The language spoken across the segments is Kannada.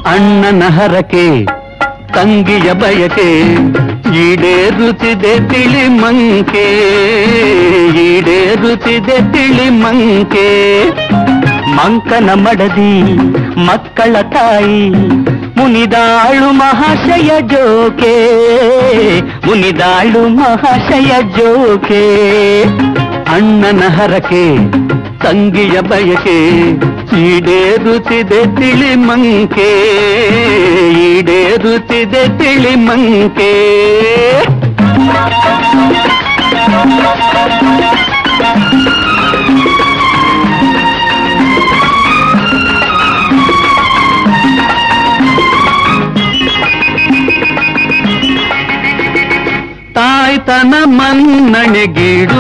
ಅಣ್ಣನ ಹರಕೆ ತಂಗಿಯ ಬಯಕೆ ಈಡೇರುತ್ತಿದೆ ತಿಳಿ ಮಂಕೆ ಈಡೇರುತ್ತಿದೆ ತಿಳಿ ಮಂಕೆ ಮಂಕನ ಮಡದಿ ಮಕ್ಕಳ ತಾಯಿ ಮುನಿದಾಳು ಮಹಾಶಯ ಜೋಕೆ ಮುನಿದಾಳು ಮಹಾಶಯ ಜೋಕೆ ಅಣ್ಣನ ಹರಕೆ ತಂಗಿಯ ಬಯಕೆ ಈಡೇರುತ್ತಿದೆ ತಿಳಿ ಮಂಕೆ ಈಡೇರುತ್ತಿದೆ ತಿಳಿ ಮಂಕೆ ತಾಯ್ತನ ಮನ್ನಣೆಗೀಡು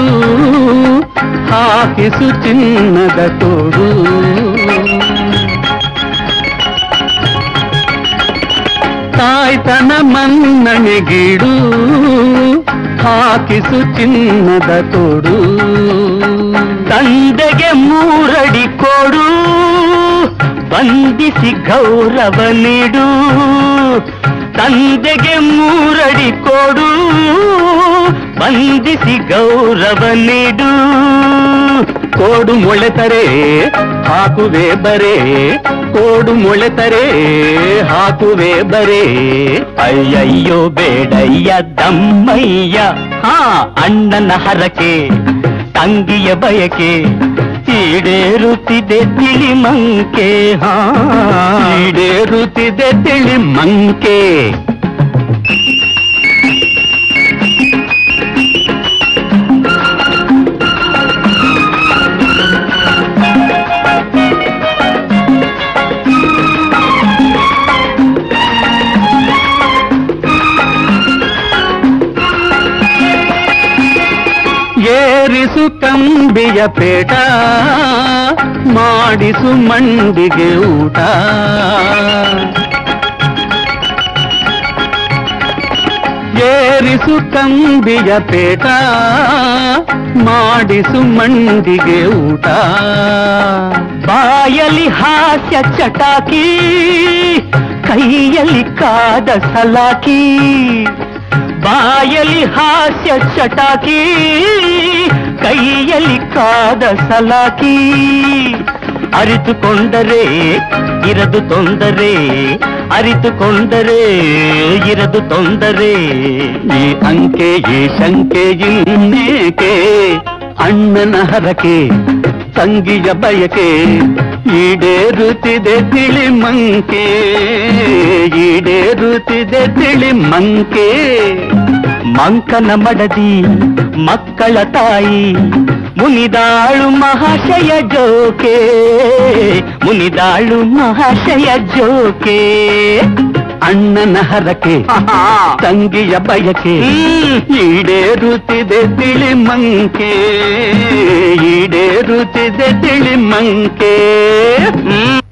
ಹಾಕಿಸು ಚಿನ್ನದ ತೋಡು ತಾಯ್ತನ ಮನ್ನಣೆಗೀಡು ಹಾಕಿಸು ಚಿನ್ನದ ತೋಡು ತಂದೆಗೆ ಮೂರಡಿ ಕೊಡು ಬಂಧಿಸಿ ಗೌರವ ನೀಡು ತಂದೆಗೆ ಮೂರಡಿ ಕೊಡು ಬಂಧಿಸಿ ಗೌರವ ನೀಡು ಕೋಡು ಮೊಳೆತರೆ ಹಾಕುವೆ ಬರೆ ಕೋಡು ಮೊಳೆತರೆ ಹಾಕುವೆ ಬರೆ ಅಯ್ಯಯ್ಯೋ ಬೇಡಯ್ಯ ದಮ್ಮಯ್ಯ ಹಾ ಅಣ್ಣನ ಹರಕೆ ತಂಗಿಯ ಬಯಕೆ ಈಡೇರುತ್ತಿದೆ ತಿಳಿ ಮಂಕೆ ಹಾ ಈಡೇರುತ್ತಿದೆ ತಿಳಿ ಮಂಕೆ ಏರಿಸು ಕಂಬಿಯ ಪೇಟ ಮಾಡಿಸು ಮಂಡಿಗೆ ಊಟ ಏರಿಸು ಕಂಬಿಯ ಪೇಟ ಮಾಡಿಸು ಮಂಡಿಗೆ ಊಟ ಬಾಯಲಿ ಹಾಸ್ಯ ಚಟಾಕಿ ಕೈಯಲ್ಲಿ ಕಾದ ಸಲಾಕಿ ಬಾಯಲಿ ಹಾಸ್ಯ ಚಟಾಕಿ ಕೈಯಲ್ಲಿ ಕಾದ ಸಲಾಕಿ ಅರಿತುಕೊಂಡರೆ ಇರದು ತೊಂದರೆ ಅರಿತುಕೊಂಡರೆ ಇರದು ತೊಂದರೆ ಈ ಅಂಕೆ ಈ ಶಂಕೆ ಇನ್ನೇಕೆ ಅಣ್ಣನ ಹರಕೆ ತಂಗಿಯ ಬಯಕೆ ಈಡೇರುತ್ತಿದೆ ತಿಳಿ ಮಂಕೆ ಈಡೇರುತ್ತಿದೆ ತಿಳಿ ಮಂಕೆ ಮಂಕನ ಮಡದಿ ಮಕ್ಕಳ ತಾಯಿ ಮುನಿದಾಳು ಮಹಾಶಯ ಜೋಕೆ ಮುನಿದಾಳು ಮಹಾಶಯ ಜೋಕೆ ಅಣ್ಣನ ಹರಕೆ ತಂಗಿಯ ಬಯಕೆ ಈಡೇರುತ್ತಿದೆ ತಿಳಿ ಮಂಕೆ ಈಡೇರುತ್ತಿದೆ ತಿಳಿ ಮಂಕೆ ಹ್ಮ್